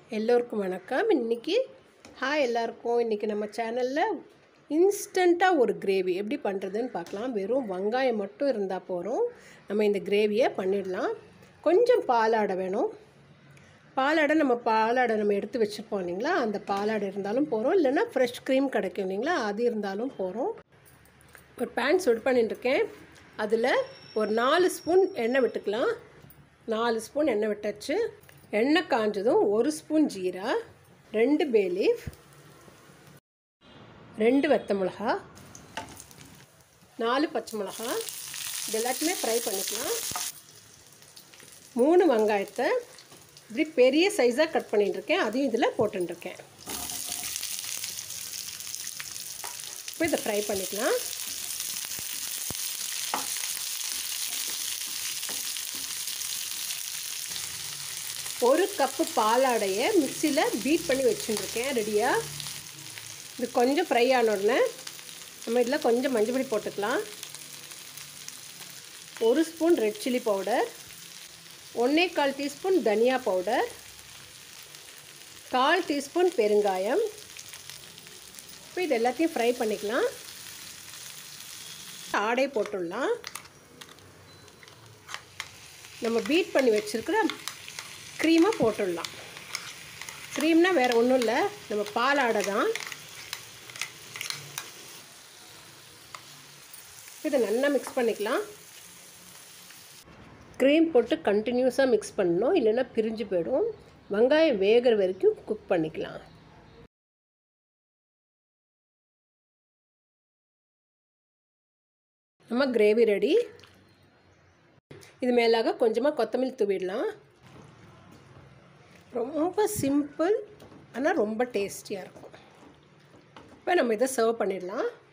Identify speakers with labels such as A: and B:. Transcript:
A: எல்லோருக்கும் வணக்கம் இன்றைக்கி ஹாய் எல்லாருக்கும் இன்றைக்கி நம்ம சேனலில் இன்ஸ்டண்ட்டாக ஒரு கிரேவி எப்படி பண்ணுறதுன்னு பார்க்கலாம் வெறும் வெங்காயம் மட்டும் இருந்தால் போகிறோம் நம்ம இந்த கிரேவியை பண்ணிடலாம் கொஞ்சம் பாலாடை வேணும் பாலாடை நம்ம பாலாடை நம்ம எடுத்து வச்சுருப்போம் இல்லைங்களா அந்த பாலாடை இருந்தாலும் போகிறோம் இல்லைன்னா ஃப்ரெஷ் க்ரீம் கிடைக்கும் இல்லைங்களா அது இருந்தாலும் போகிறோம் ஒரு பேன் சுடு பண்ணிட்டுருக்கேன் அதில் ஒரு நாலு ஸ்பூன் எண்ணெய் விட்டுக்கலாம் நாலு ஸ்பூன் எண்ணெய் விட்டாச்சு எண்ணெய் காஞ்சதும் ஒரு ஸ்பூன் ஜீரா ரெண்டு பே லீஃப் ரெண்டு வெத்த மிளகா நாலு பச்சை மிளகா இது எல்லாத்தையுமே ஃப்ரை பண்ணிக்கலாம் மூணு வெங்காயத்தை இப்படி பெரிய சைஸாக கட் பண்ணிட்டுருக்கேன் அதையும் இதில் போட்டுருக்கேன் இப்போ இதை ஃப்ரை பண்ணிக்கலாம் ஒரு கப்பு பாலாடையை மிக்சியில் பீட் பண்ணி வச்சுட்டுருக்கேன் ரெடியாக இது கொஞ்சம் ஃப்ரை ஆன உடனே நம்ம இதில் கொஞ்சம் மஞ்சள் பொடி போட்டுக்கலாம் ஒரு ஸ்பூன் ரெட் சில்லி பவுடர் ஒன்றே கால் டீஸ்பூன் தனியா பவுடர் கால் டீஸ்பூன் பெருங்காயம் இப்போ இது எல்லாத்தையும் ஃப்ரை பண்ணிக்கலாம் ஆடை போட்டுடலாம் நம்ம பீட் பண்ணி வச்சுருக்கிற க்ரீமை போட்டுடலாம் க்ரீம்னா வேறு ஒன்றும் இல்லை நம்ம பாலாடை தான் இதை நல்லா மிக்ஸ் பண்ணிக்கலாம் க்ரீம் போட்டு கண்டினியூஸாக மிக்ஸ் பண்ணணும் இல்லைன்னா பிரிஞ்சு போயிடும் வெங்காயம் வேகிற வரைக்கும் குக் பண்ணிக்கலாம் நம்ம கிரேவி ரெடி இது மேலாக கொஞ்சமாக கொத்தமல்லி தூவிடலாம் ரொம்ப சிம்பிள் ஆனால் ரொம்ப டேஸ்டியாக இருக்கும் இப்போ நம்ம இதை சர்வ் பண்ணிடலாம்